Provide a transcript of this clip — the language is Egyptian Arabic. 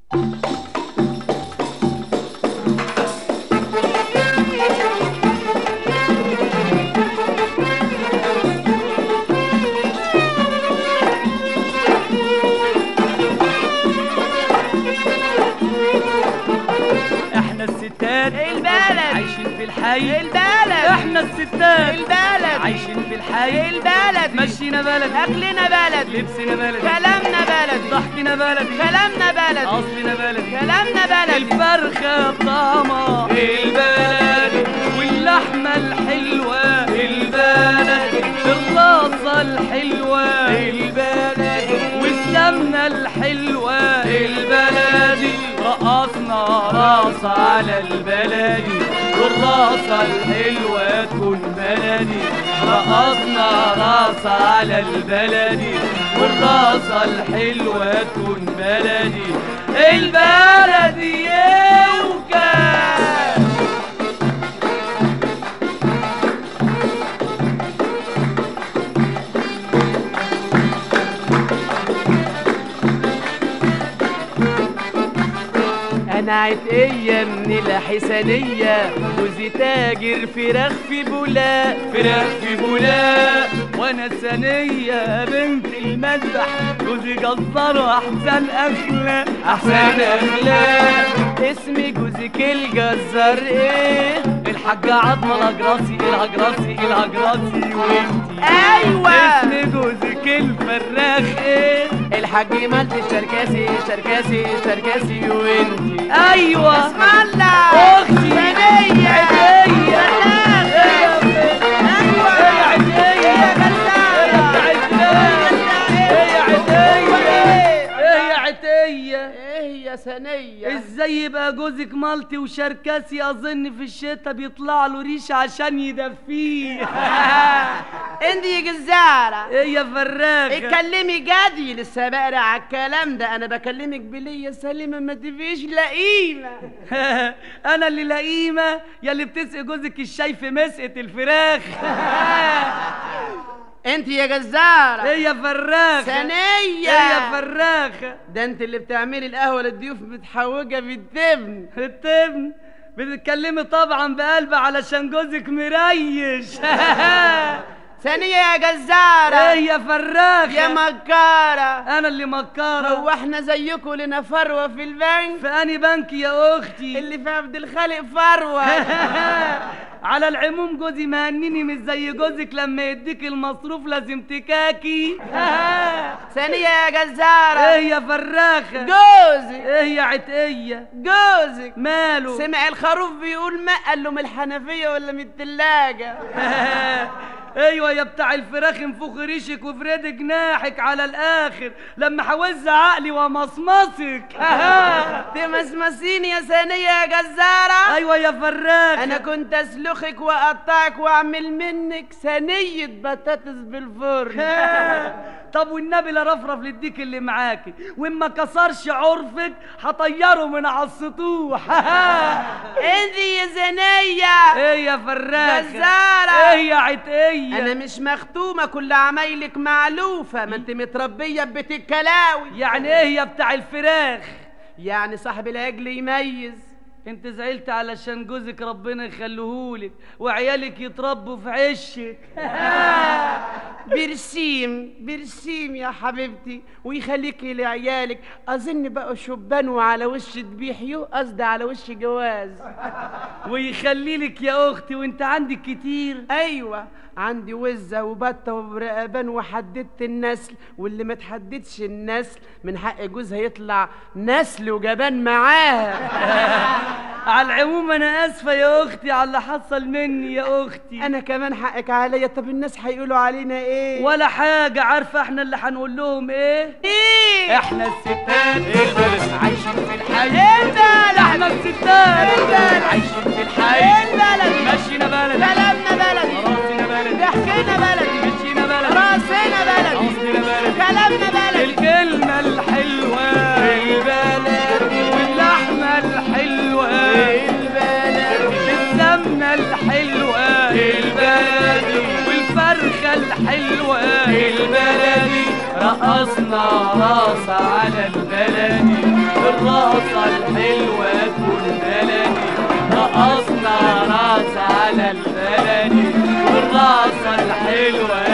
احنا الستات البلد عايشين في الحي البلد احنا الستات البلد عايشين في الحي البلد مشينا بلد اكلنا بلد لبسنا بلد كلامنا بلد ضحكنا بلد كلامنا بلد اصلنا بلد كلامنا بلد الفرخة طعمة البلد واللحمة الحلوة البلد الراسة الحلوة البلد والسمنة الحلوة البلد رقصنا راس على البلدي والراسة الحلوة تكون بلدي رقصنا راس على البلدي والراسة الحلوة تكون بلدي البلدي يوكل انا عتقية من الحسنية جوزي تاجر فراخ في بولاق فراخ في بولاق وانا سنية بنت المذبح جوزي جزار واحسن اخلاق احسن اخلاق اسم جوزك الجزار ايه الحاجة عظمة الهجراسي الهجراسي الهجراسي وانتي ايوه اسم جوزك الفراخ ايه الحاج مالت الشركاسي الشركاسي الشركاسي وانتي ايوه اسم الله اختي ثانية عدية ثلاثة ايوه يا عدية يا غزالة ايه يا عتية ايه يا عتية ايه يا ثانية ازاي يبقى جوزك مالتي وشركسي اظن في الشتا بيطلع له ريش عشان يدفيه انت يا جزارة ايه يا فراخ اتكلمي جدي لسه بقرا على الكلام ده انا بكلمك بلية سليمة ما تبقيش لئيمة انا اللي لئيمه يا اللي بتسقي جوزك الشاي في مسقه الفراخ انت يا جزارة ايه يا فراخ ثانية ايه يا فراخ ده انت اللي بتعملي القهوة للضيوف متحوجة بالتبن التبن بتتكلمي طبعا بقلب علشان جوزك مريش ثانية يا جزارة ايه يا فراخ يا مكارة انا اللي مكاره هو احنا زيكم لنا فروة في البنك في اني بنك يا اختي اللي في عبد الخالق فروة على العموم جوزي مهنيني مش زي جوزك لما يديك المصروف لازم تكاكي ثانية يا جزارة ايه يا فراخ جوزك ايه يا عتقية جوزك ماله سمع الخروف بيقول ما قال له من الحنفية ولا من التلاجة ايوه يا بتاع الفراخ انفخ ريشك وافردي جناحك على الاخر لما هوز عقلي ومصمصك تمسمسيني يا ثانية يا جزارة ايوه يا فراخ انا كنت اسلخك واقطعك واعمل منك ثانية بطاطس بالفرن طب والنبي لا رفرف للديك اللي معاكي وان ما كسرش عرفك هطيره من على السطوح انت يا زنية ايه يا فراخ جزارة. ايه يا عتقية انا مش مختومة كل عمايلك معلوفة ما انت متربية ببيت الكلاوي يعني ايه يا بتاع الفراخ يعني صاحب العجل يميز انت زعلت علشان جوزك ربنا يخليهولك وعيالك يتربوا في عشك برسيم برسيم يا حبيبتي ويخليكي لعيالك اظن بقوا شبان وعلى وش ذبيحيو قصدي على وش جواز ويخلي لك يا اختي وانت عندك كتير ايوه عندي وزه وبته وبرقبان وحددت النسل واللي ما تحددش النسل من حق جوزها يطلع نسل وجبان معاها على العموم انا اسفه يا اختي على اللي حصل مني يا اختي انا كمان حقك عليا طب الناس هيقولوا علينا ايه ولا حاجه عارفه احنا اللي هنقول لهم ايه ايه احنا الستات البلد عايشين في الحي البلد احنا الستات البلد عايشين في الحي البلد مشينا بلد كلامنا بلدي راسنا بلد ضحكنا بلدي مشينا بلد راسنا بلدي قصدنا بلد كلامنا بلدي الكلمة الحلوة البلد واللحمة الحلوة البلد السمنة الحلوة البلد والفرخة الحلوة البلد رقصنا راس على البلد الراس الرقاصة الحلوة